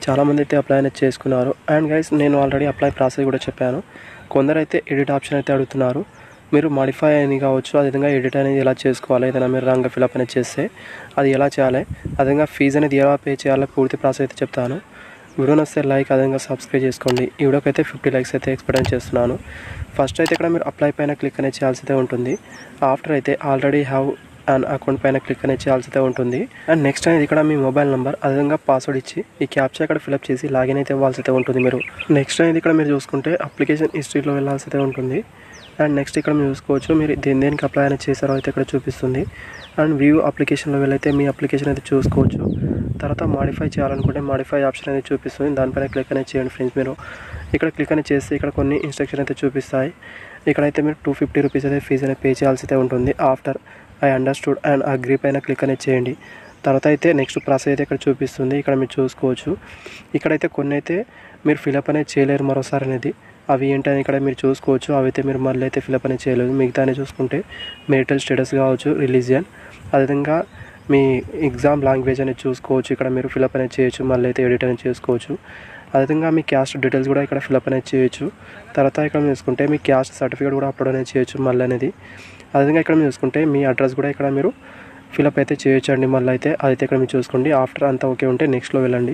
చాలామంది అయితే అప్లై అనేది చేసుకున్నారు అండ్ గైస్ నేను ఆల్రెడీ అప్లై ప్రాసెస్ కూడా చెప్పాను కొందరైతే ఎడిట్ ఆప్షన్ అయితే అడుగుతున్నారు మీరు మాడిఫై అని కావచ్చు అదేవిధంగా ఎడిట్ అనేది ఎలా చేసుకోవాలి ఏదైనా మీరు రాంగ్ ఫిల్అప్ అనేది చేస్తే అది ఎలా చేయాలి అదేవిధంగా ఫీజు అనేది ఎలా పే చేయాలో పూర్తి ప్రాసెస్ అయితే చెప్తాను వీడియో నచ్చితే లైక్ అదేవిధంగా సబ్స్క్రైబ్ చేసుకోండి ఈ వీడియోకి అయితే ఫిఫ్టీ లైక్స్ అయితే ఎక్స్పెక్ట్ చేస్తున్నాను ఫస్ట్ అయితే ఇక్కడ మీరు అప్లై పైన క్లిక్ అనేది చేయాల్సి అయితే ఉంటుంది ఆఫ్టర్ అయితే ఆల్రెడీ హ్యావ్ అండ్ అకౌంట్ పైన క్లిక్ అనేది చేయాల్సి అయితే ఉంటుంది అండ్ నెక్స్ట్ అనేది ఇక్కడ మీ మొబైల్ నెంబర్ అదేవిధంగా పాస్వర్డ్ ఇచ్చి ఈ క్యాప్చా ఇక్కడ ఫిల్అప్ చేసి లాగిన్ అయితే ఇవ్వాల్సి అయితే ఉంటుంది మీరు నెక్స్ట్ అనేది ఇక్కడ మీరు చూసుకుంటే అప్లికేషన్ హిస్టరీలో వెళ్ళాల్సి అయితే ఉంటుంది అండ్ నెక్స్ట్ ఇక్కడ మీరు చూసుకోవచ్చు మీరు దేని దేనికి అప్లై అనేది చేశారో అయితే ఇక్కడ చూపిస్తుంది అండ్ వ్యూ అప్లికేషన్లో వెళ్ళైతే మీ అప్లికేషన్ అయితే చూసుకోవచ్చు తర్వాత మాడిఫై చేయాలనుకుంటే మాడిఫై ఆప్షన్ అనేది చూపిస్తుంది దానిపైన క్లిక్ అనేది చేయండి ఫ్రెండ్స్ మీరు ఇక్కడ క్లిక్ అనేది చేస్తే ఇక్కడ కొన్ని ఇన్స్ట్రక్షన్ అయితే చూపిస్తాయి ఇక్కడైతే మీరు టూ ఫిఫ్టీ రూపీస్ అయితే ఫీజు అనేది పే చేయాల్సి అయితే ఉంటుంది after I understood and agree పైన క్లిక్ అనేది చేయండి తర్వాత అయితే నెక్స్ట్ ప్రాసెస్ అయితే ఇక్కడ చూపిస్తుంది ఇక్కడ మీరు చూసుకోవచ్చు ఇక్కడైతే కొన్ని అయితే మీరు ఫిలప్ అనేది చేయలేరు మరోసారి అనేది అవి ఏంటని ఇక్కడ మీరు చూసుకోవచ్చు అవి అయితే మీరు మళ్ళీ అయితే ఫిలప్ అనేది చేయలేదు మిగతానే చూసుకుంటే మెరిటల్ స్టేటస్ కావచ్చు రిలీజియన్ అదేవిధంగా మీ ఎగ్జామ్ లాంగ్వేజ్ అనేది చూసుకోవచ్చు ఇక్కడ మీరు ఫిలప్ అనేది చేయొచ్చు మళ్ళీ అయితే ఎడిట్ అనేది చేసుకోవచ్చు అదేవిధంగా మీ క్యాస్ట్ డీటెయిల్స్ కూడా ఇక్కడ ఫిలప్ అనేది చేయొచ్చు తర్వాత ఇక్కడ మీరు చూసుకుంటే మీ క్యాస్ట్ సర్టిఫికేట్ కూడా అప్లోడ్ అనేది చేయొచ్చు మళ్ళీ అనేది అదేవిధంగా ఇక్కడ మీరు చూసుకుంటే మీ అడ్రస్ కూడా ఇక్కడ మీరు ఫిలప్ అయితే చేయొచ్చు అండి మళ్ళీ అయితే అదైతే ఇక్కడ మీరు చూసుకోండి ఆఫ్టర్ అంతా ఓకే ఉంటే నెక్స్ట్లో వెళ్ళండి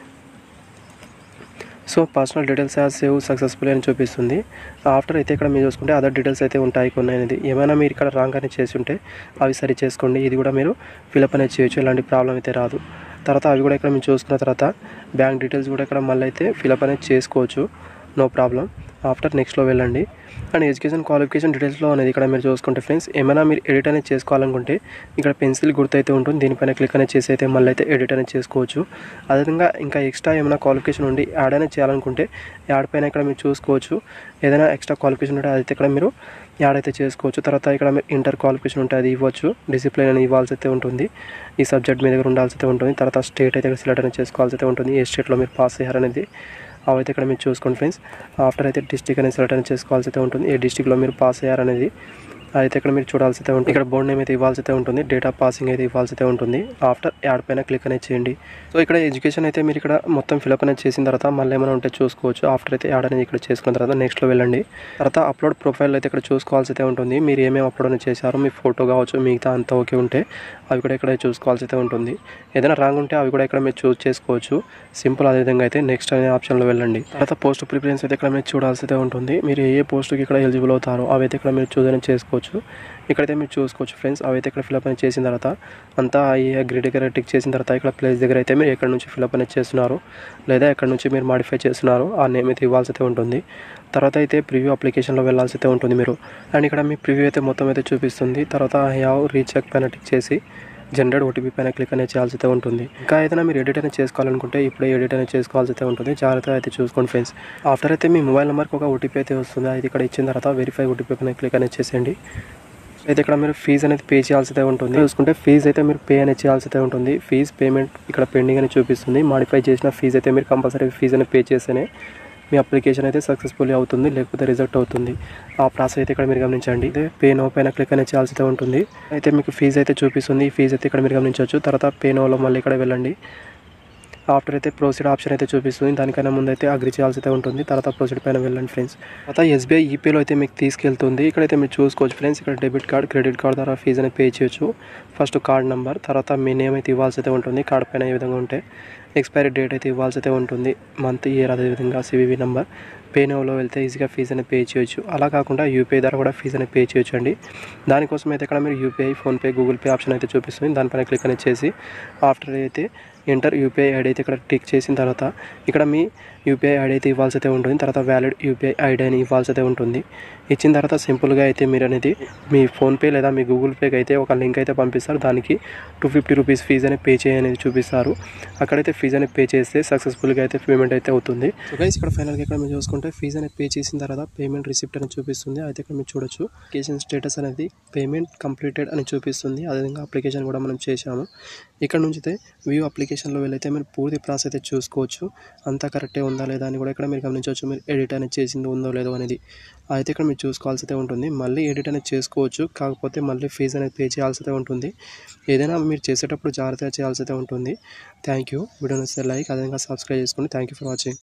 so personal details as save successful అని చూపిస్తుంది ఆఫ్టర్ అయితే ఇక్కడ మీరు చూసుకుంటే అదర్ డీటెయిల్స్ అయితే ఉంటాయి కొన్ని అనేది ఏమైనా మీరు ఇక్కడ రాంగ్ అనేది చేసి ఉంటే అవి సరి చేసుకోండి ఇది కూడా మీరు ఫిలప్ అనేది చేయొచ్చు ఎలాంటి ప్రాబ్లం అయితే రాదు తర్వాత అవి కూడా ఇక్కడ మీరు చూసుకున్న తర్వాత బ్యాంక్ డీటెయిల్స్ కూడా ఇక్కడ మళ్ళీ అయితే ఫిలప్ అనేది చేసుకోవచ్చు నో ప్రాబ్లం ఆఫ్టర్ నెక్స్ట్లో వెళ్ళండి అండ్ ఎడ్యుకేషన్ క్వాలిఫికేషన్ డీటెయిల్స్లో అనేది ఇక్కడ మీరు చూసుకుంటే ఫ్రెండ్స్ ఏమైనా మీరు ఎడిట్ అనేది చేసుకోవాలనుకుంటే ఇక్కడ పెన్సిల్ గుర్తు అయితే ఉంటుంది దీనిపైన క్లిక్ అనేది చేసి అయితే మళ్ళీ అయితే ఎడిట్ అనేది చేసుకోవచ్చు అదేవిధంగా ఇంకా ఎక్స్ట్రా ఏమైనా క్వాలిఫికేషన్ ఉండి యాడ్ అనేది చేయాలనుకుంటే యాడ్ పైన ఇక్కడ మీరు చూసుకోవచ్చు ఏదైనా ఎక్స్ట్రా క్వాలిఫికేషన్ ఉంటే అదైతే ఇక్కడ మీరు యాడ్ అయితే చేసుకోవచ్చు తర్వాత ఇక్కడ మీరు ఇంటర్ క్వాలిఫికేషన్ ఉంటే అది ఇవ్వచ్చు డిసిప్లిన్ అని ఇవ్వాల్సి అయితే ఉంటుంది ఈ సబ్జెక్ట్ మీ దగ్గర ఉండాల్సి అయితే ఉంటుంది తర్వాత స్టేట్ అయితే ఇక్కడ సెలెక్ట్ అనేది చేసుకోవాల్సి అయితే ఉంటుంది ఏ స్టేట్లో మీరు పాస్ అయ్యారనేది అవైతే ఇక్కడ మీరు చూసుకోండి ఫ్రెండ్స్ ఆఫ్టర్ అయితే డిస్టిక్ అనేది సెలెక్ట్ అనేది చేసుకోవాల్సి అయితే ఉంటుంది ఏ డిస్టిక్లో మీరు పాస్ అయ్యారనేది అయితే ఇక్కడ మీరు చూడాల్సి అయితే ఉంటుంది ఇక్కడ బోర్డు నేమ్ అయితే ఇవ్వాల్సి అయితే ఉంటుంది డేట్ ఆఫ్ పాసింగ్ అయితే ఇవ్వాల్సి అయితే ఉంటుంది ఆఫ్టర్ యాడ్ పైన క్లిక్ అనేది చేయండి సో ఇక్కడ ఎడ్యుకేషన్ అయితే మీరు ఇక్కడ మొత్తం ఫిలప్ అనేది చేసిన తర్వాత మళ్ళీ ఏమైనా ఉంటే చూసుకోవచ్చు ఆఫ్టర్ అయితే యాడ్ అనేది ఇక్కడ చేసుకున్న తర్వాత నెక్స్ట్లో వెళ్ళండి తర్వాత అప్లోడ్ ప్రొఫైల్ అయితే ఇక్కడ చూసుకోవాల్సి అయితే ఉంటుంది మీరు ఏమేమి అప్లోడ్ అనేది చేశారో మీ ఫోటో కావచ్చు మిగతా అంతా ఓకే ఉంటే అవి కూడా ఇక్కడ చూసుకోవాల్సి అయితే ఉంటుంది ఏదైనా రాంగ్ ఉంటే అవి కూడా ఇక్కడ మీరు చూస్ చేసుకోవచ్చు సింపుల్ అదేవిధంగా అయితే నెక్స్ట్ అనే ఆప్షన్లో వెళ్ళండి తర్వాత పోస్ట్ ప్రిఫరెన్స్ అయితే ఇక్కడ మీరు చూడాల్సి అయితే ఉంటుంది మీరు ఏ పోస్ట్కి ఇక్కడ ఎలిజిబుల్ అవుతారో అవి అయితే ఇక్కడ మీరు చూస్ అనేది చేసుకోవచ్చు ఇక్కడైతే మీరు చూసుకోవచ్చు ఫ్రెండ్స్ అవైతే ఇక్కడ ఫిలప్ అనేది చేసిన తర్వాత అంతా ఈ గ్రిడ్ దగ్గర టిక్ చేసిన తర్వాత ఇక్కడ ప్లేస్ దగ్గర అయితే మీరు ఎక్కడ నుంచి ఫిలప్ అనేది చేస్తున్నారు లేదా ఎక్కడ నుంచి మీరు మాడిఫై చేస్తున్నారు ఆ నేమ్ అయితే ఇవ్వాల్సి అయితే ఉంటుంది తర్వాత అయితే ప్రివ్యూ అప్లికేషన్లో వెళ్ళాల్సి అయితే ఉంటుంది మీరు అండ్ ఇక్కడ మీ ప్రివ్యూ అయితే మొత్తం అయితే చూపిస్తుంది తర్వాత యావ్ రీచెక్ పైన టిక్ చేసి జనరేట్ ఓటీపీ పైన క్లిక్ అనేది చేయాల్సి అయితే ఉంటుంది ఇంకా ఏదైనా మీరు ఎడిట్ అనేది చేసుకోవాలనుకుంటే ఇప్పుడే ఎడిట్ అనేది చేసుకోవాల్సి అయితే ఉంటుంది జాగ్రత్తగా అయితే చూసుకోండి ఫ్రెండ్స్ ఆఫ్టర్ అయితే మీ మొబైల్ నెంబర్కి ఒక ఓటీపీ అయితే వస్తుంది అది ఇక్కడ ఇచ్చిన తర్వాత వెరిఫై ఓటీపీ పైన క్లిక్ అనేది చేసేయండి అయితే ఇక్కడ మీరు ఫీజు అనేది పే చేయాల్సి అయితే ఉంటుంది చూసుకుంటే ఫీజు అయితే మీరు పే అనేది చేయాల్సి అయితే ఉంటుంది ఫీజు పేమెంట్ ఇక్కడ పెండింగ్ అని చూపిస్తుంది మాడిఫై చేసిన ఫీజు అయితే మీరు కంపల్సరీ ఫీజు అనేది పే చేస్తేనే మీ అప్లికేషన్ అయితే సక్సెస్ఫుల్లీ అవుతుంది లేకపోతే రిజెక్ట్ అవుతుంది ఆ ప్రాసెస్ అయితే ఇక్కడ మీరు గమనించండి అయితే పే నో పైన క్లిక్ అనేది చేయాల్సి అయితే ఉంటుంది అయితే మీకు ఫీజు అయితే చూపిస్తుంది ఈ ఫీజు అయితే ఇక్కడ మీరు గమనించవచ్చు తర్వాత పే నోలో మళ్ళీ ఇక్కడ వెళ్ళండి ఆఫ్టర్ అయితే ప్రొసీడ్ ఆప్షన్ అయితే చూపిస్తుంది దానికన్నా ముందు అయితే అగ్రి చేయాల్సి అయితే ఉంటుంది తర్వాత ప్రొసీడ్ పైన వెళ్ళండి ఫ్రెండ్స్ తర్వాత ఎస్బీఐ ఈపీలో అయితే మీకు తీసుకెళ్తుంది ఇక్కడైతే మీరు చూసుకోవచ్చు ఫ్రెండ్స్ ఇక్కడ డెబిట్ కార్డ్ క్రెడిట్ కార్డ్ ద్వారా ఫీజు అనేది పే చేయొచ్చు ఫస్ట్ కార్డ్ నెంబర్ తర్వాత మీ నేమ్ అయితే ఇవ్వాల్సి అయితే ఉంటుంది కార్డ్ పైన ఏ విధంగా ఉంటే ఎక్స్పైరీ డేట్ అయితే ఇవ్వాల్సి అయితే ఉంటుంది మంత్ ఇయర్ అదేవిధంగా సివివి నెంబర్ పే నోలో వెళ్తే ఈజీగా ఫీజు అనేది పే చేయొచ్చు అలా కాకుండా యూపీఐ ద్వారా కూడా ఫీజు అనేది పే చేయొచ్చు అండి దానికోసం అయితే ఇక్కడ మీరు UPI PhonePe Google pay option అయితే చూపిస్తుంది దానిపైన క్లిక్ అనేది చేసి ఆఫ్టర్ అయితే ఎంటర్ యూపీఐ ఐడి అయితే ఇక్కడ టిక్ చేసిన తర్వాత ఇక్కడ మీ యూపీఐ ఐడి అయితే ఇవ్వాల్సి అయితే ఉంటుంది తర్వాత వ్యాలిడ్ యూపీఐ ఐడి అని ఇవ్వాల్సి అయితే ఉంటుంది ఇచ్చిన తర్వాత సింపుల్గా అయితే మీరు అనేది మీ ఫోన్పే లేదా మీ గూగుల్ పేకి అయితే ఒక లింక్ అయితే పంపిస్తారు దానికి టూ ఫిఫ్టీ రూపీస్ ఫీజు అనేది పే చేయనేది చూపిస్తారు అక్కడైతే ఫీజు అనేది పే చేస్తే సక్సెస్ఫుల్గా అయితే పేమెంట్ అయితే అవుతుంది సో గైస్ ఇక్కడ ఫైనల్గా ఇక్కడ మీరు చూసుకుంటే ఫీజు అనేది పే చేసిన తర్వాత పేమెంట్ రిసిప్ట్ అని చూపిస్తుంది అయితే ఇక్కడ మీరు చూడొచ్చు అప్లికేషన్ స్టేటస్ అనేది పేమెంట్ కంప్లీటెడ్ అని చూపిస్తుంది అదేవిధంగా అప్లికేషన్ కూడా మనం చేశాము ఇక్కడ నుంచి అయితే వ్యూ అప్లికేషన్లో వెళ్ళైతే మీరు పూర్తి ప్రాసెస్ అయితే చూసుకోవచ్చు అంతా కరెక్టే ఉందా లేదా అని కూడా ఇక్కడ మీరు గమనించవచ్చు మీరు ఎడిట్ అనేది చేసింది ఉందో లేదో అనేది అయితే ఇక్కడ మీరు అనేది చూసుకోవాల్సి అయితే ఉంటుంది మళ్ళీ ఎడిట్ అనేది చేసుకోవచ్చు కాకపోతే మళ్ళీ ఫీజు అనేది పే చేయాల్సి అయితే ఉంటుంది ఏదైనా మీరు చేసేటప్పుడు జాగ్రత్తగా చేయాల్సి అయితే ఉంటుంది థ్యాంక్ యూ వీడియో నచ్చితే లైక్ అదేవిధంగా సబ్స్క్రైబ్ చేసుకోండి థ్యాంక్ యూ ఫర్ వాచింగ్